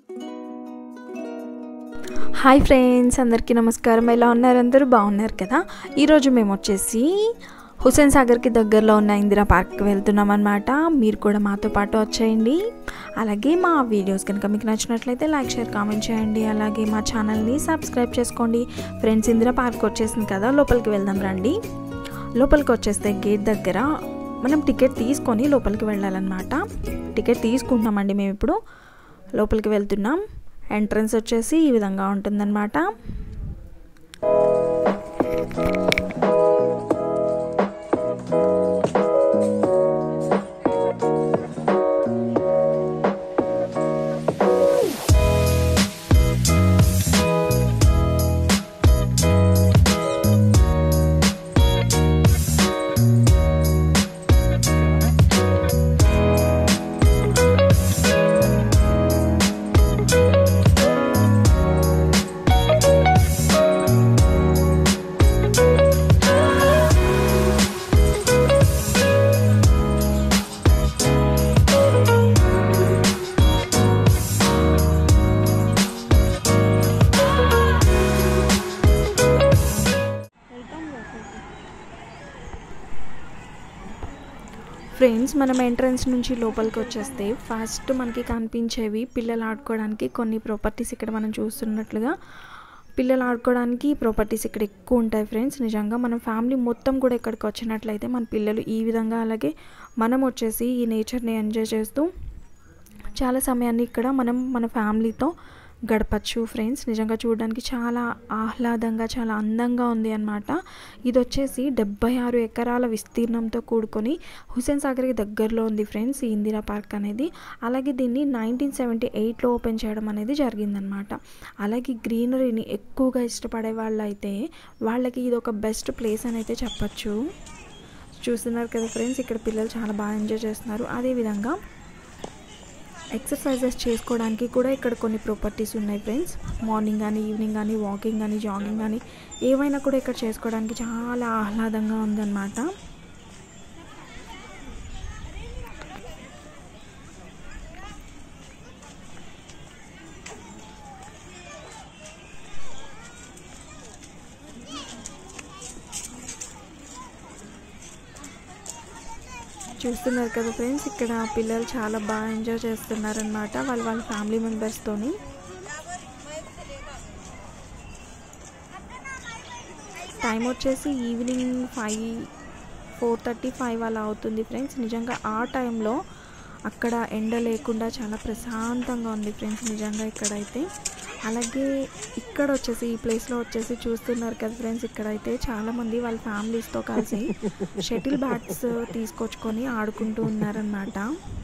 hi friends అందరికీ నమస్కారం ఎలా ఉన్నారు అందరూ బాగున్నారు కదా ఈరోజు మేము వచ్చేసి హుసేన్ సాగర్కి దగ్గరలో ఉన్న ఇందిరా పార్క్కి వెళ్తున్నాం అనమాట మీరు కూడా మాతో పాటు వచ్చేయండి అలాగే మా వీడియోస్ కనుక మీకు నచ్చినట్లయితే లైక్ షేర్ కామెంట్ చేయండి అలాగే మా ఛానల్ని సబ్స్క్రైబ్ చేసుకోండి ఫ్రెండ్స్ ఇందిరా పార్క్ వచ్చేసింది కదా లోపలికి వెళ్దాం రండి లోపలికి వచ్చేస్తే గేట్ దగ్గర మనం టికెట్ తీసుకొని లోపలికి వెళ్ళాలన్నమాట టికెట్ తీసుకుంటున్నామండి మేము ఇప్పుడు లోపలికి వెళ్తున్నాం ఎంట్రన్స్ వచ్చేసి ఈ విధంగా ఉంటుందన్నమాట ఫ్రెండ్స్ మనం ఎంట్రన్స్ నుంచి లోపలికి వచ్చేస్తే ఫస్ట్ మనకి కనిపించేవి పిల్లలు ఆడుకోవడానికి కొన్ని ప్రాపర్టీస్ ఇక్కడ మనం చూస్తున్నట్లుగా పిల్లలు ఆడుకోవడానికి ప్రాపర్టీస్ ఇక్కడ ఎక్కువ ఉంటాయి ఫ్రెండ్స్ నిజంగా మనం ఫ్యామిలీ మొత్తం కూడా ఇక్కడికి వచ్చినట్లయితే మన పిల్లలు ఈ విధంగా అలాగే మనం వచ్చేసి ఈ నేచర్ని ఎంజాయ్ చేస్తూ చాలా సమయాన్ని ఇక్కడ మనం మన ఫ్యామిలీతో గడపచ్చు ఫ్రెండ్స్ నిజంగా చూడడానికి చాలా ఆహ్లాదంగా చాలా అందంగా ఉంది అనమాట ఇది వచ్చేసి డెబ్బై ఆరు ఎకరాల విస్తీర్ణంతో కూడుకొని హుసేన్ సాగర్కి దగ్గరలో ఉంది ఫ్రెండ్స్ ఈ ఇందిరా పార్క్ అనేది అలాగే దీన్ని నైన్టీన్ సెవెంటీ ఎయిట్లో ఓపెన్ చేయడం అనేది జరిగిందనమాట అలాగే గ్రీనరీని ఎక్కువగా ఇష్టపడే వాళ్ళు అయితే వాళ్ళకి ఇది ఒక బెస్ట్ ప్లేస్ అని అయితే చెప్పచ్చు చూస్తున్నారు కదా ఫ్రెండ్స్ ఇక్కడ పిల్లలు చాలా బాగా ఎంజాయ్ చేస్తున్నారు అదేవిధంగా ఎక్సర్సైజెస్ చేసుకోవడానికి కూడా ఇక్కడ కొన్ని ప్రాపర్టీస్ ఉన్నాయి ఫ్రెండ్స్ మార్నింగ్ కానీ ఈవినింగ్ కానీ వాకింగ్ కానీ జాగింగ్ కానీ ఏవైనా కూడా ఇక్కడ చేసుకోవడానికి చాలా ఆహ్లాదంగా ఉందన్నమాట చూస్తున్నారు కదా ఫ్రెండ్స్ ఇక్కడ పిల్లలు చాలా బాగా ఎంజాయ్ చేస్తున్నారనమాట వాళ్ళ వాళ్ళ ఫ్యామిలీ మెంబర్స్తోని టైం వచ్చేసి evening five four thirty five అలా అవుతుంది ఫ్రెండ్స్ నిజంగా ఆ టైంలో అక్కడ ఎండ లేకుండా చాలా ప్రశాంతంగా ఉంది ఫ్రెండ్స్ నిజంగా ఇక్కడైతే అలాగే ఇక్కడ వచ్చేసి ఈ ప్లేస్లో వచ్చేసి చూస్తున్నారు కదా ఫ్రెండ్స్ ఇక్కడైతే చాలామంది వాళ్ళ ఫ్యామిలీస్తో కలిసి షటిల్ బ్యాట్స్ తీసుకొచ్చుకొని ఆడుకుంటూ ఉన్నారనమాట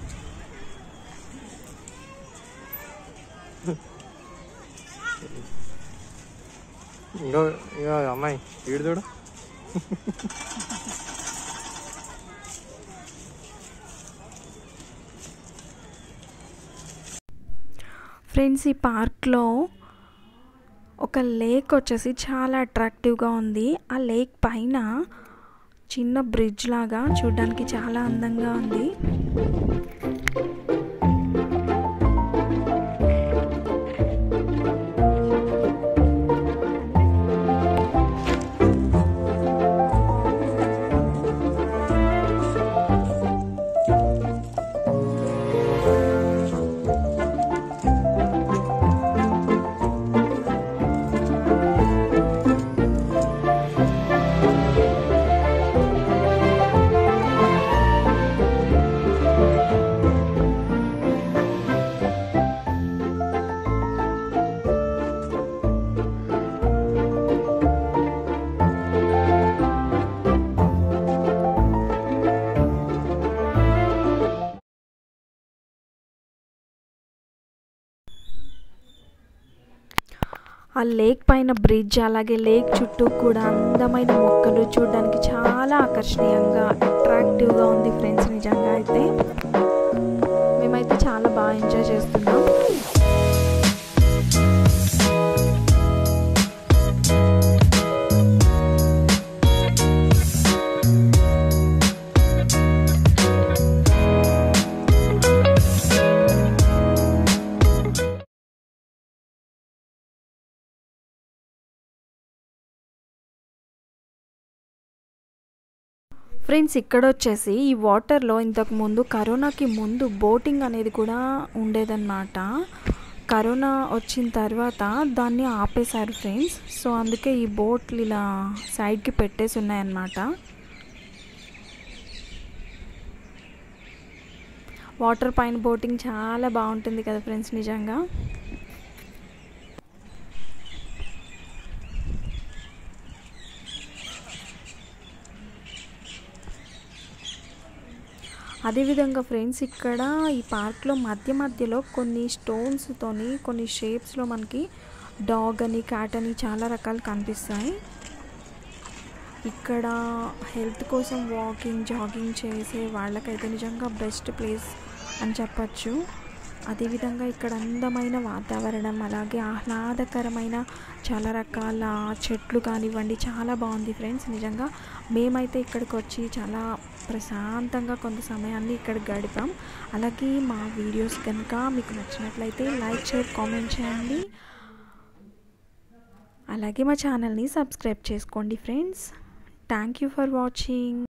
ఇంకో ఇక అమ్మాయి వీడు చూడు ఫ్రెండ్స్ ఈ పార్క్లో ఒక లేక్ వచ్చేసి చాలా అట్రాక్టివ్గా ఉంది ఆ లేక్ పైన చిన్న బ్రిడ్జ్ లాగా చూడడానికి చాలా అందంగా ఉంది ఆ లేక్ పైన బ్రిడ్జ్ అలాగే లేక్ చుట్టూ కూడా అందమైన మొక్కలు చూడడానికి చాలా ఆకర్షణీయంగా అట్రాక్టివ్గా ఉంది ఫ్రెండ్స్ నిజంగా అయితే మేమైతే చాలా బాగా ఎంజాయ్ చేస్తున్నాం ఫ్రెండ్స్ ఇక్కడ వచ్చేసి ఈ వాటర్లో ఇంతకు ముందు కరోనాకి ముందు బోటింగ్ అనేది కూడా ఉండేదన్నమాట కరోనా వచ్చిన తర్వాత దాన్ని ఆపేశారు ఫ్రెండ్స్ సో అందుకే ఈ బోట్లు ఇలా సైడ్కి పెట్టేసి ఉన్నాయన్నమాట వాటర్ పైన బోటింగ్ చాలా బాగుంటుంది కదా ఫ్రెండ్స్ నిజంగా అదేవిధంగా ఫ్రెండ్స్ ఇక్కడ ఈ పార్క్లో మధ్య మధ్యలో కొన్ని స్టోన్స్తోని కొన్ని షేప్స్లో మనకి డాగ్ అని క్యాట్ అని చాలా రకాలు కనిపిస్తాయి ఇక్కడ హెల్త్ కోసం వాకింగ్ జాగింగ్ చేసే వాళ్ళకైతే నిజంగా బెస్ట్ ప్లేస్ అని చెప్పచ్చు అదేవిధంగా ఇక్కడ అందమైన వాతావరణం అలాగే ఆహ్లాదకరమైన చాలా రకాల చెట్లు కానివ్వండి చాలా బాగుంది ఫ్రెండ్స్ నిజంగా మేమైతే ఇక్కడికి వచ్చి చాలా ప్రశాంతంగా కొంత సమయాన్ని ఇక్కడ గడిపాం అలాగే మా వీడియోస్ కనుక మీకు నచ్చినట్లయితే లైక్ షేర్ కామెంట్ చేయండి అలాగే మా ఛానల్ని సబ్స్క్రైబ్ చేసుకోండి friends thank you for watching